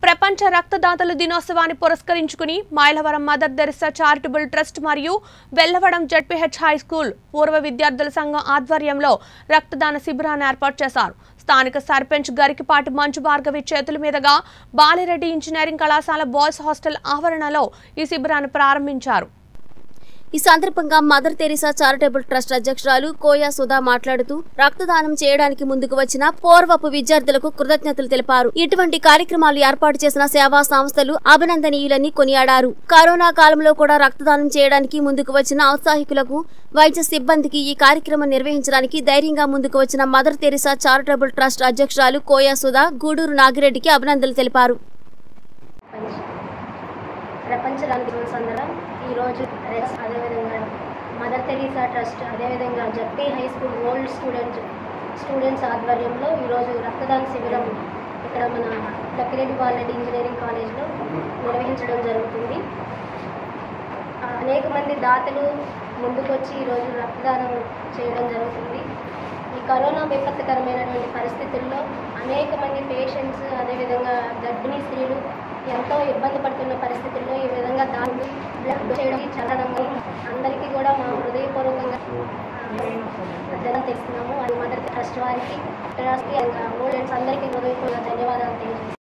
ప్రపంచ రక్తదాతల దినోత్సవాన్ని పురస్కరించుకుని Mylavaram Mother Teresa charitable trust మరియు వెల్లవడం జడ్పీహెచ్ హై స్కూల్ పూర్వ విద్యార్థుల సంఘం ఆధ్వర్యంలో రక్తదాన శిబిరాన్ని ఏర్పాటు చేశారు స్థానిక సర్పంచ్ గరికిపాటి మంచు భార్గవి చేతుల మీదుగా బాలిరెడ్డి ఇంజనీరింగ్ కళాశాల బాయ్స్ హాస్టల్ ఆవరణలో ఈ శిబిరాన్ని ప్రారంభించారు ఈ సందర్భంగా మదర్ తెరిసా చారిటబుల్ ట్రస్ట్ అధ్యక్షురాలు కోయా సుధా మాట్లాడుతూ రక్తదానం చేయడానికి ముందుకు వచ్చిన పూర్వపు విద్యార్థులకు కృతజ్ఞతలు తెలిపారు ఇటువంటి కార్యక్రమాలు ఏర్పాటు చేసిన సేవా సంస్థలు అభినందనీయులని కొనియాడారు కరోనా కాలంలో కూడా రక్తదానం చేయడానికి ముందుకు వచ్చిన ఔత్సాహికులకు వైద్య సిబ్బందికి ఈ కార్యక్రమం నిర్వహించడానికి ధైర్యంగా ముందుకు వచ్చిన మదర్ తెరిసా చారిటబుల్ ట్రస్ట్ అధ్యక్షురాలు కోయా సుధా గూడూరు నాగిరెడ్డికి అభినందనలు తెలిపారు ప్రపంచ రన్ దినోత్సవం ఈరోజు రెస్ అదేవిధంగా మదర్ తెరీసా ట్రస్ట్ అదేవిధంగా ZP high school old student students ఆధ్వర్యంలో ఈరోజు రక్తదాన శిబిరం ఇక్కడ మన లక్కిరెడ్డి బాలరెడ్డి ఇంజనీరింగ్ కాలేజ్లో నిర్వహించడం జరుగుతుంది ఆ, అనేక మంది దాతలు ముందుకొచ్చి ఈరోజు రక్తదానం చేయడం జరుగుతుంది ఈ కరోనా విపత్కరమైనటువంటి పరిస్థితుల్లో అనేక మంది పేషెంట్స్ అదేవిధంగా గర్భిణీ స్త్రీలు ఎంతో ఇబ్బంది పడుతున్న పరిస్థితుల్లో ఈ విధంగా దాన్ని బ్లడ్ చేయడం చల్లడం అందరికీ కూడా మా హృదయపూర్వకంగా జనం తెస్తున్నాము అది మదర్ ట్రస్ట్ వారికి ట్రస్ట్ ఓల్డ్ అందరికీ హృదయపూర్వక ధన్యవాదాలు తెలియజేస్తున్నాము